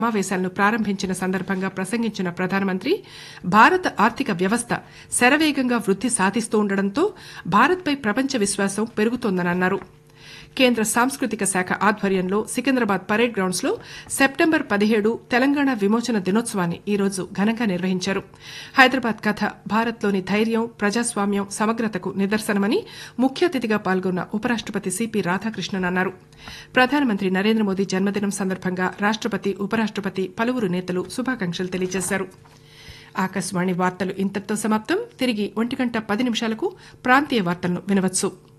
సమావేశాలను ప్రారంభించిన సందర్భంగా ప్రసంగించిన ప్రధానమంత్రి భారత ఆర్థిక వ్యవస్థ శరవేగంగా వృద్ది సాధిస్తూ ఉండడంతో భారత్పై ప్రపంచ విశ్వాసం పెరుగుతోందని అన్నారు కేంద్ర సాంస్కృతిక శాఖ ఆధ్వర్యంలో సికింద్రాబాద్ పరేడ్ గ్రౌండ్స్ లో సెప్టెంబర్ పదిహేడు తెలంగాణ విమోచన దినోత్సవాన్ని ఈ రోజు ఘనంగా నిర్వహించారు హైదరాబాద్ కథ భారత్లోని ధైర్యం ప్రజాస్వామ్యం సమగ్రతకు నిదర్శనమని ముఖ్య అతిథిగా పాల్గొన్న ఉపరాష్టపతి సిపి రాధాకృష్ణన్ అన్నారు ప్రధానమంత్రి నరేంద్ర మోదీ జన్మదినం సందర్భంగా రాష్టపతి ఉపరాష్టపతి పలువురు నేతలు శుభాకాంక్షలు తెలియజేశారు ఆకాశవాణి వార్తలు ఇంతటితో సమాప్తం తిరిగి ఒంటి గంట పది నిమిషాలకు ప్రాంతీయ వార్తలను వినవచ్చు